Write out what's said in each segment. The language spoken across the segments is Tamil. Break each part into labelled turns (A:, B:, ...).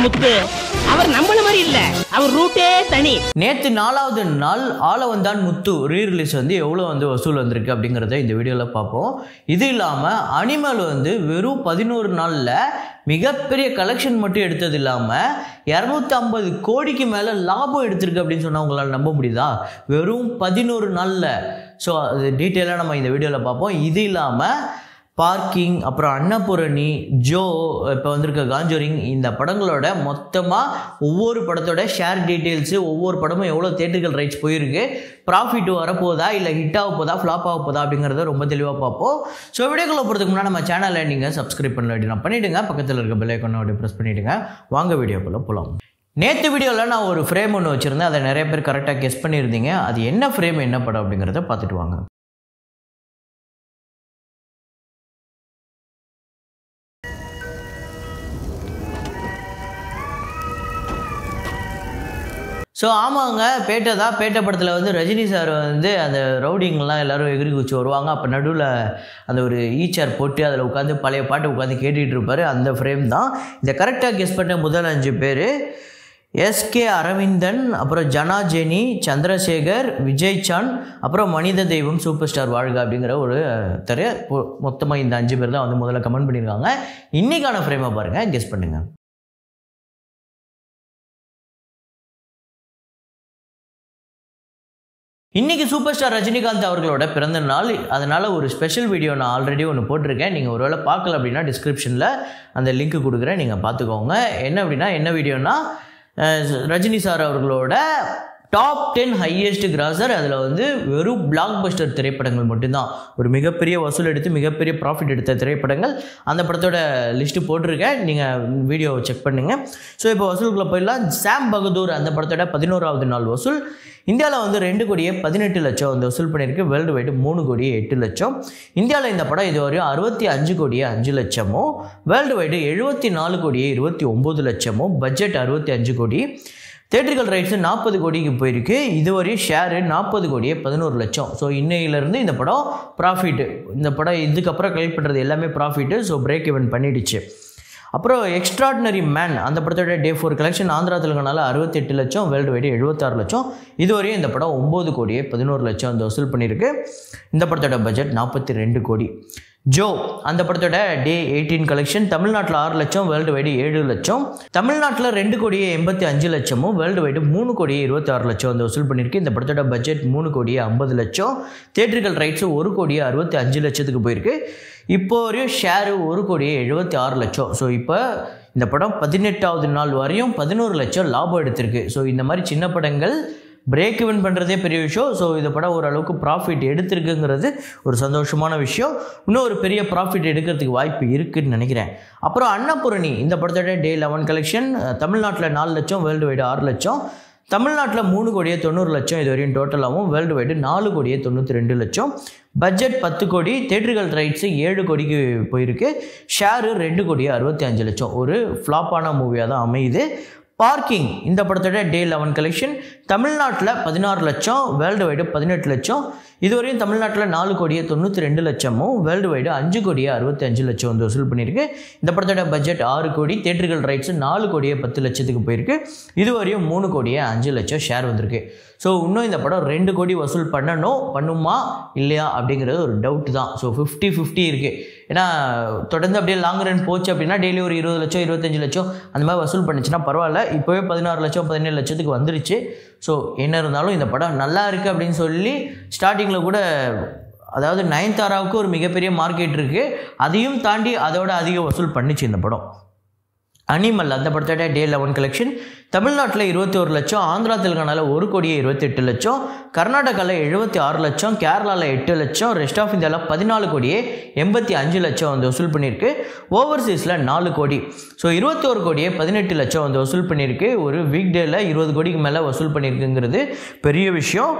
A: முத்து அவர் நம்மள மாதிரி இல்ல அவர் ரூட்டே தனி
B: நேற்று நாலாவது நாள் ஆளவந்தான் முத்து ரீ ரிலீஸ் வந்து எவ்வளோ வந்து வசூல் வந்திருக்கு அப்படிங்கிறத இந்த வீடியோவில் பார்ப்போம் இது இல்லாமல் அனிமல் வந்து வெறும் பதினோரு நாளில் மிகப்பெரிய கலெக்ஷன் மட்டும் எடுத்தது இல்லாமல் இரநூத்தி ஐம்பது கோடிக்கு மேலே லாபம் எடுத்திருக்கு அப்படின்னு சொன்னால் உங்களால் நம்ப முடியுதா வெறும் பதினோரு நாளில் ஸோ அது டீட்டெயிலாக நம்ம இந்த வீடியோவில் பார்ப்போம் இது இல்லாமல் பார்க்கிங் அப்புறம் அன்னபூரணி ஜோ இப்போ வந்திருக்க காஞ்சோரிங் இந்த படங்களோட மொத்தமாக ஒவ்வொரு படத்தோட ஷேர் டீட்டெயில்ஸு ஒவ்வொரு படமும் எவ்வளோ தேட்டர்கள் ரைட்ஸ் போயிருக்கு ப்ராஃபிட் வரப்போதா இல்லை ஹிட் ஆக போதா ஃப்ளாப் ஆக போதா அப்படிங்கிறத ரொம்ப தெளிவாக பார்ப்போம் ஸோ வீடியோக்குள்ள போகிறதுக்கு முன்னாடி நம்ம சேனலை நீங்கள் சப்ஸ்கிரைப் பண்ணல அப்படின்னா பண்ணிவிடுங்க பக்கத்தில் இருக்க பெல் ஐக்கனை அப்படி ப்ரெஸ் பண்ணிவிடுங்க வாங்க வீடியோக்குள்ளே போகலாம் நேற்று வீடியோவில் நான் ஒரு ஃப்ரேம் ஒன்று வச்சுருந்தேன் அதை நிறைய பேர் கரெக்டாக கெஸ் பண்ணியிருந்தீங்க அது என்ன ஃப்ரேம் என்ன படம் அப்படிங்கிறத பார்த்துட்டு வாங்க ஸோ ஆமாங்க பேட்டை தான் பேட்டை படத்தில் வந்து ரஜினி சார் வந்து அந்த ரவுடிங்கெலாம் எல்லாரும் எகிரி குச்சி வருவாங்க அப்போ நடுவில் அந்த ஒரு ஈச்சர் போட்டு அதில் உட்காந்து பழைய பாட்டு உட்காந்து கேட்டுக்கிட்டு இருப்பார் அந்த ஃப்ரேம் தான் இதை கரெக்டாக கெஸ் பண்ண முதல் அஞ்சு பேர் எஸ்கே அரவிந்தன் அப்புறம் ஜனா ஜெனி சந்திரசேகர் விஜய் சான் அப்புறம் மனித தெய்வம் சூப்பர் ஸ்டார் வாழ்க அப்படிங்கிற ஒரு தர மொத்தமாக இந்த அஞ்சு பேர் தான் வந்து முதல்ல கமெண்ட் பண்ணியிருக்காங்க இன்றைக்கான ஃப்ரேமை பாருங்கள் கெஸ் பண்ணுங்கள் இன்றைக்கி சூப்பர் ஸ்டார் ரஜினிகாந்த் அவர்களோட பிறந்த நாள் அதனால் ஒரு ஸ்பெஷல் வீடியோ நான் ஆல்ரெடி ஒன்று போட்டிருக்கேன் நீங்கள் ஒருவேளை பார்க்கல அப்படின்னா டிஸ்கிரிப்ஷனில் அந்த லிங்க் கொடுக்குறேன் நீங்கள் பார்த்துக்கோங்க என்ன அப்படின்னா என்ன வீடியோனா அஹ், ரஜினி சார் அவர்களோட டாப் டென் ஹையஸ்ட் கிராசர் அதில் வந்து வெறும் பிளாக் பஸ்டர் திரைப்படங்கள் மட்டும்தான் ஒரு மிகப்பெரிய வசூல் எடுத்து மிகப்பெரிய ப்ராஃபிட் எடுத்த திரைப்படங்கள் அந்த படத்தோட லிஸ்ட்டு போட்டிருக்கேன் நீங்கள் வீடியோவை செக் பண்ணுங்கள் ஸோ இப்போ வசூலுக்குள்ளே போயிடலாம் சாம் பகதூர் அந்த படத்தோட பதினோராவது நாள் வசூல் இந்தியாவில் வந்து ரெண்டு கோடியே பதினெட்டு லட்சம் வந்து வசூல் பண்ணியிருக்கு வேர்ல்டு வைடு மூணு கோடியே எட்டு லட்சம் இந்தியாவில் இந்த படம் இதுவரையும் அறுபத்தி அஞ்சு கோடியே அஞ்சு லட்சமும் வேர்ல்டு வைடு எழுபத்தி நாலு கோடியே இருபத்தி ஒம்பது லட்சமும் பட்ஜெட் அறுபத்தி அஞ்சு கோடி தேட்டர்கள் ரைட்ஸு நாற்பது கோடிக்கு போயிருக்கு இதுவரையும் ஷேரு நாற்பது கோடியே பதினோரு லட்சம் ஸோ இன்னையிலேருந்து இந்த படம் ப்ராஃபிட்டு இந்த படம் இதுக்கப்புறம் கலெக்ட் பண்ணுறது எல்லாமே ப்ராஃபிட்டு ஸோ பிரேக் இவன் பண்ணிடுச்சு அப்புறம் எக்ஸ்ட்ராடினரி மேன் அந்த படத்தோட டே ஃபோர் கலெக்ஷன் ஆந்திரா தெலுங்கானால அறுபத்தெட்டு லட்சம் வேர்ல்டு வைடு எழுபத்தாறு லட்சம் இதுவரையும் இந்த படம் ஒம்பது கோடியே பதினோரு லட்சம் வந்து வசூல் பண்ணியிருக்கு இந்த படத்தோட பட்ஜெட் நாற்பத்தி ரெண்டு கோடி ஜோ அந்த படத்தோட டே எயிட்டீன் கலெக்ஷன் தமிழ்நாட்டில் ஆறு லட்சம் வேர்ல்டு வைடு ஏழு லட்சம் தமிழ்நாட்டில் ரெண்டு கோடியே எண்பத்தி அஞ்சு லட்சமும் வேர்ல்டு வைடு மூணு கோடியே இருபத்தாறு லட்சம் வந்து வசூல் பண்ணியிருக்கு இந்த படத்தோட பட்ஜெட் மூணு கோடியே ஐம்பது லட்சம் தேட்டர்கள் ரைட்ஸு ஒரு கோடியே அறுபத்தி அஞ்சு லட்சத்துக்கு போயிருக்கு இப்போ வரையும் ஷேரு ஒரு கோடியே எழுபத்தி ஆறு லட்சம் ஸோ இப்போ இந்த படம் பதினெட்டாவது நாள் வரையும் பதினோரு லட்சம் லாபம் எடுத்திருக்கு ஸோ இந்த மாதிரி சின்ன படங்கள் பிரேக் இவன் பண்ணுறதே பெரிய விஷயம் ஸோ இந்த படம் ஓரளவுக்கு ப்ராஃபிட் எடுத்திருக்குங்கிறது ஒரு சந்தோஷமான விஷயம் இன்னும் ஒரு பெரிய ப்ராஃபிட் எடுக்கிறதுக்கு வாய்ப்பு இருக்குன்னு நினைக்கிறேன் அப்புறம் அன்னபூரணி இந்த படத்தோட டே லெவன் கலெக்ஷன் தமிழ்நாட்டில் நாலு லட்சம் வேர்ல்டு வைடு ஆறு லட்சம் தமிழ்நாட்டில் மூணு கோடியே தொண்ணூறு லட்சம் இது வரையும் டோட்டலாகவும் வேர்ல்டு வைடு நாலு கோடியே தொண்ணூற்றி ரெண்டு லட்சம் பட்ஜெட் பத்து கோடி தேட்டர்கள் ரைட்ஸு ஏழு கோடிக்கு போயிருக்கு ஷேரு ரெண்டு கோடியே அறுபத்தி அஞ்சு லட்சம் ஒரு ஃப்ளாப்பான மூவியாக தான் அமையுது பார்க்கிங் இந்த படத்தோட டே லெவன் கலெக்ஷன் தமிழ்நாட்டில் பதினாறு லட்சம் வேர்ல்டு வைடு பதினெட்டு லட்சம் இதுவரையும் தமிழ்நாட்டில் நாலு கோடியே தொண்ணூற்றி ரெண்டு லட்சமும் வேர்ல்டு வைடு அஞ்சு கோடியே அறுபத்தி அஞ்சு லட்சம் வந்து வசூல் பண்ணியிருக்கு இந்த படத்தோட பட்ஜெட் ஆறு கோடி தேட்டர்கள் ரைட்ஸு நாலு கோடியே பத்து லட்சத்துக்கு போயிருக்கு இதுவரையும் மூணு கோடியே அஞ்சு லட்சம் ஷேர் வந்திருக்கு ஸோ இன்னும் இந்த படம் ரெண்டு கோடி வசூல் பண்ணணும் பண்ணுமா இல்லையா அப்படிங்கிறது ஒரு டவுட் தான் ஸோ ஃபிஃப்டி ஃபிஃப்டி இருக்குது ஏன்னா தொடர்ந்து அப்படியே லாங் ரன் போச்சு அப்படின்னா டெய்லி ஒரு இருபது லட்சம் இருபத்தஞ்சு லட்சம் அந்த மாதிரி வசூல் பண்ணுச்சுன்னா பரவாயில்ல இப்போவே பதினாறு லட்சம் பதினேழு லட்சத்துக்கு வந்துருச்சு ஸோ என்ன இருந்தாலும் இந்த படம் நல்லா இருக்குது அப்படின்னு சொல்லி ஸ்டார்டிங்கில் கூட அதாவது நயன்தாராவுக்கு ஒரு மிகப்பெரிய மார்க்கெட் இருக்குது அதையும் தாண்டி அதோட அதிக வசூல் பண்ணிச்சு இந்த படம் அனிமல் அந்த படத்தோட டே லெவன் கலெக்ஷன் தமிழ்நாட்டில் இருபத்தி ஒரு லட்சம் ஆந்திரா தெலுங்கானாவில் ஒரு கோடியே இருபத்தெட்டு லட்சம் கர்நாடகாவில் எழுபத்தி ஆறு லட்சம் கேரளாவில் எட்டு லட்சம் ரெஸ்ட் ஆஃப் இந்தியாவில் பதினாலு கோடியே எண்பத்தி அஞ்சு லட்சம் வந்து வசூல் பண்ணியிருக்கு ஓவர்சீஸில் நாலு கோடி ஸோ இருபத்தி ஒரு கோடியே பதினெட்டு லட்சம் வந்து வசூல் பண்ணியிருக்கு ஒரு வீக் டேயில் இருபது கோடிக்கு மேலே வசூல் பண்ணியிருக்குங்கிறது பெரிய விஷயம்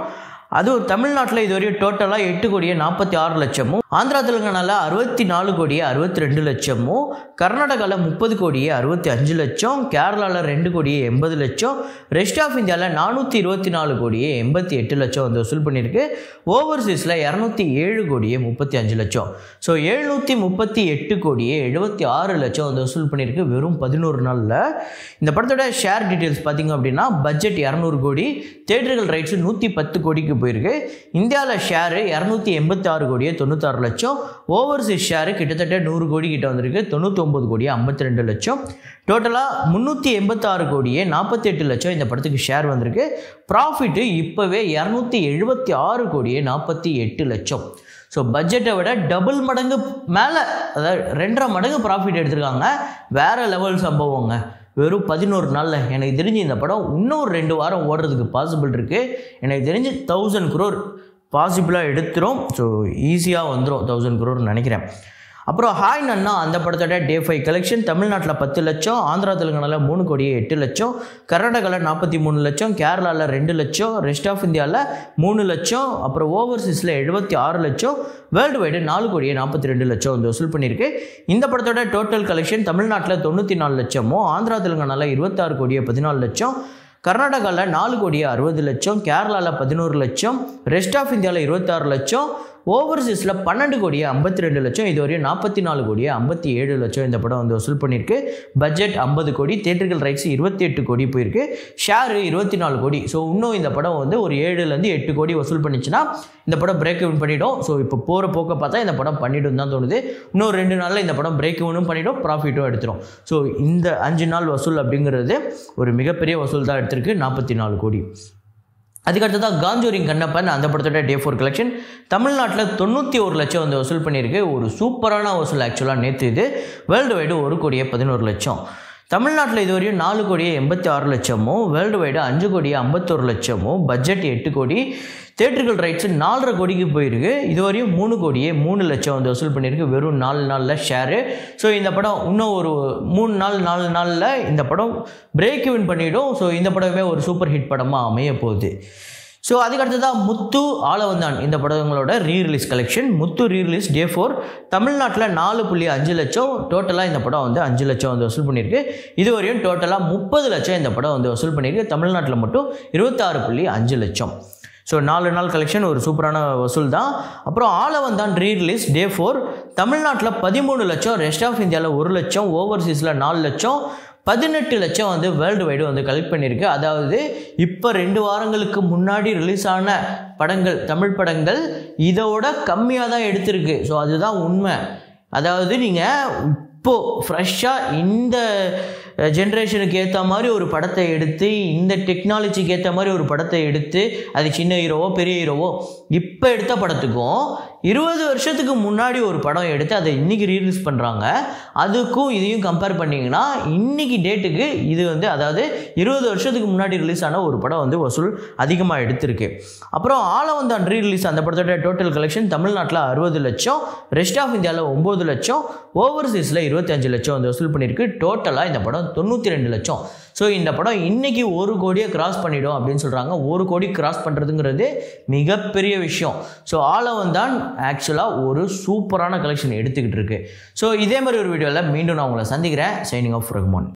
B: அதுவும் தமிழ்நாட்டில் இதுவரையும் டோட்டலாக எட்டு கோடியே நாற்பத்தி ஆறு லட்சமும் ஆந்திரா தெலுங்கானாவில் அறுபத்தி நாலு கோடியே அறுபத்தி ரெண்டு லட்சமும் கர்நாடகாவில் முப்பது கோடியே அறுபத்தி அஞ்சு லட்சம் கேரளாவில் ரெண்டு கோடியே எண்பது லட்சம் ரெஸ்ட் ஆஃப் இந்தியாவில் நானூற்றி இருபத்தி நாலு கோடியே எண்பத்தி எட்டு லட்சம் வந்து வசூல் பண்ணியிருக்கு ஓவர்சீஸில் இரநூத்தி ஏழு கோடியே முப்பத்தி அஞ்சு லட்சம் ஸோ எழுநூற்றி முப்பத்தி எட்டு கோடியே எழுபத்தி ஆறு லட்சம் வந்து வசூல் பண்ணியிருக்கு வெறும் பதினோரு நாளில் இந்த படத்தோட ஷேர் டீட்டெயில்ஸ் பார்த்தீங்க அப்படின்னா பட்ஜெட் இரநூறு கோடி தேட்டர்கள் ரைட்ஸ் நூற்றி பத்து கோடிக்கு போயிருக்கு இந்தியாவில் ஷேரு இரநூத்தி எண்பத்தி ஆறு கோடியே தொண்ணூத்தாறு லட்சம் ஓவர்சீஸ் ஷேரு கிட்டத்தட்ட நூறு கோடி கிட்ட வந்திருக்கு தொண்ணூத்தொம்பது கோடியே ஐம்பத்தி ரெண்டு லட்சம் டோட்டலாக முந்நூற்றி எண்பத்தாறு கோடியே நாற்பத்தி எட்டு லட்சம் இந்த படத்துக்கு ஷேர் வந்திருக்கு ப்ராஃபிட்டு இப்போவே இரநூத்தி எழுபத்தி ஆறு கோடியே நாற்பத்தி எட்டு லட்சம் ஸோ பட்ஜெட்டை விட டபுள் மடங்கு மேலே அதாவது ரெண்டரை மடங்கு ப்ராஃபிட் எடுத்திருக்காங்க வேறு லெவல் சம்பவங்க வெறும் பதினோரு நாளில் எனக்கு தெரிஞ்சு இந்த படம் இன்னும் ரெண்டு வாரம் ஓடுறதுக்கு பாசிபிள் இருக்குது எனக்கு தெரிஞ்சு தௌசண்ட் குரோர் பாசிபிளாக எடுத்துரும் ஸோ ஈஸியாக வந்துடும் தௌசண்ட் குரோர் நினைக்கிறேன் அப்புறம் ஹாய் நன்னா அந்த படத்தோட டே ஃபைவ் கலெக்ஷன் தமிழ்நாட்டில் பத்து லட்சம் ஆந்திரா தெலுங்கானாவில் மூணு கோடியே எட்டு லட்சம் கர்நாடகாவில் நாற்பத்தி மூணு லட்சம் கேரளாவில் ரெண்டு லட்சம் ரெஸ்ட் ஆஃப் இந்தியாவில் மூணு லட்சம் அப்புறம் ஓவர்சீஸில் எழுபத்தி ஆறு லட்சம் வேர்ல்டு வைடு நாலு கோடியே நாற்பத்தி ரெண்டு லட்சம் வந்து வசூல் பண்ணியிருக்கு இந்த படத்தோட டோட்டல் கலெக்ஷன் தமிழ்நாட்டில் தொண்ணூற்றி நாலு லட்சமும் ஆந்திரா தெலுங்கானாவில் இருபத்தாறு கோடியே பதினாலு லட்சம் கர்நாடகாவில் நாலு கோடியே அறுபது லட்சம் கேரளாவில் பதினோரு லட்சம் ரெஸ்ட் ஆஃப் இந்தியாவில் இருபத்தாறு லட்சம் ஓவர்சீஸில் பன்னெண்டு கோடியே ஐம்பத்தி ரெண்டு லட்சம் இது வரையும் நாற்பத்தி நாலு கோடியே ஐம்பத்தி ஏழு லட்சம் இந்த படம் வந்து வசூல் பண்ணியிருக்கு பட்ஜெட் ஐம்பது கோடி தேட்டர்கள் ரைட்ஸ் இருபத்தி எட்டு கோடி போயிருக்கு ஷேரு இருபத்தி நாலு கோடி ஸோ இன்னும் இந்த படம் வந்து ஒரு ஏழுலேருந்து எட்டு கோடி வசூல் பண்ணிச்சுன்னா இந்த படம் பிரேக் இவன் பண்ணிடும் ஸோ இப்போ போகிற போக்க பார்த்தா இந்த படம் பண்ணிடும் தான் தோணுது இன்னும் ரெண்டு நாளில் இந்த படம் பிரேக் இவனும் பண்ணிடும் ப்ராஃபிட்டும் எடுத்துரும் ஸோ இந்த அஞ்சு நாள் வசூல் அப்படிங்கிறது ஒரு மிகப்பெரிய வசூல் தான் எடுத்திருக்கு நாற்பத்தி நாலு கோடி அதுக்கடுத்ததாக காஞ்சூரிங் கண்ணப்பன் அந்த படத்தோட டே ஃபோர் கலெக்ஷன் தமிழ்நாட்டில் தொண்ணூற்றி ஒரு லட்சம் வந்து வசூல் பண்ணியிருக்கு ஒரு சூப்பரான வசூல் ஆக்சுவலாக நேற்று இது வேர்ல்டு வைடு ஒரு கோடியே பதினோரு லட்சம் தமிழ்நாட்டில் இதுவரையும் நாலு கோடியே எண்பத்தி ஆறு லட்சமும் வேர்ல்டு வைடு அஞ்சு கோடியே ஐம்பத்தோரு லட்சமும் பட்ஜெட் எட்டு கோடி தேட்டர்கள் ரைட்ஸு நாலரை கோடிக்கு போயிருக்கு இதுவரையும் மூணு கோடியே மூணு லட்சம் வந்து வசூல் பண்ணியிருக்கு வெறும் நாலு நாளில் ஷேரு ஸோ இந்த படம் இன்னும் ஒரு மூணு நாள் நாலு நாளில் இந்த படம் பிரேக் இவன் பண்ணிவிடும் ஸோ இந்த படமே ஒரு சூப்பர் ஹிட் படமாக அமைய போகுது ஸோ அதுக்கடுத்ததாக முத்து ஆளவந்தான் இந்த படங்களோட re release collection Muthu re release day four தமிழ்நாட்டில் நாலு புள்ளி அஞ்சு லட்சம் டோட்டலாக இந்த படம் வந்து அஞ்சு லட்சம் வந்து வசூல் பண்ணியிருக்கு இதுவரையும் டோட்டலாக முப்பது லட்சம் இந்த படம் வந்து வசூல் பண்ணியிருக்கு தமிழ்நாட்டில் மட்டும் இருபத்தாறு புள்ளி அஞ்சு லட்சம் ஸோ நாலு நாள் கலெக்ஷன் ஒரு சூப்பரான வசூல் தான் அப்புறம் ஆலவந்தான் ரீ ரிலீஸ் டே ஃபோர் தமிழ்நாட்டில் பதிமூணு லட்சம் ரெஸ்ட் ஆஃப் இந்தியாவில் ஒரு லட்சம் ஓவர்சீஸில் நாலு லட்சம் பதினெட்டு லட்சம் வந்து வேர்ல்டு வைடு வந்து கலெக்ட் பண்ணியிருக்கு அதாவது இப்போ ரெண்டு வாரங்களுக்கு முன்னாடி ரிலீஸ் ஆன படங்கள் தமிழ் படங்கள் இதோட கம்மியாக தான் எடுத்திருக்கு ஸோ அதுதான் உண்மை அதாவது நீங்கள் இப்போது ஃப்ரெஷ்ஷாக இந்த ஜென்ரேஷனுக்கு ஏற்ற மாதிரி ஒரு படத்தை எடுத்து இந்த டெக்னாலஜிக்கு ஏற்ற மாதிரி ஒரு படத்தை எடுத்து அது சின்ன ஹீரோவோ பெரிய ஹீரோவோ இப்போ எடுத்த படத்துக்கும் இருபது வருஷத்துக்கு முன்னாடி ஒரு படம் எடுத்து அதை இன்றைக்கி ரீலீஸ் பண்ணுறாங்க அதுக்கும் இதையும் கம்பேர் பண்ணிங்கன்னா இன்றைக்கி டேட்டுக்கு இது வந்து அதாவது இருபது வருஷத்துக்கு முன்னாடி ரிலீஸ் ஆன ஒரு படம் வந்து வசூல் அதிகமாக எடுத்திருக்கு அப்புறம் ஆலவந்தான் ரீ ரிலீஸ் அந்த படத்தோட டோட்டல் கலெக்ஷன் தமிழ்நாட்டில் அறுபது லட்சம் ரெஸ்ட் ஆஃப் இந்தியாவில் ஒம்பது லட்சம் ஓவர்சீஸில் இருபத்தஞ்சு லட்சம் வந்து வசூல் பண்ணியிருக்கு டோட்டலாக இந்த படம் தொண்ணூற்றி ரெண்டு லட்சம் ஸோ இந்த படம் இன்னைக்கு ஒரு கோடியை கிராஸ் பண்ணிடும் அப்படின்னு சொல்கிறாங்க ஒரு கோடி கிராஸ் பண்ணுறதுங்கிறது மிகப்பெரிய விஷயம் ஸோ ஆலவன் தான் ஆக்சுவலாக ஒரு சூப்பரான கலெக்ஷன் எடுத்துக்கிட்டு இருக்கு ஸோ இதே மாதிரி ஒரு வீடியோவில் மீண்டும் நான் உங்களை சந்திக்கிறேன் சைனிங் ஆஃப் ரஹ்மான்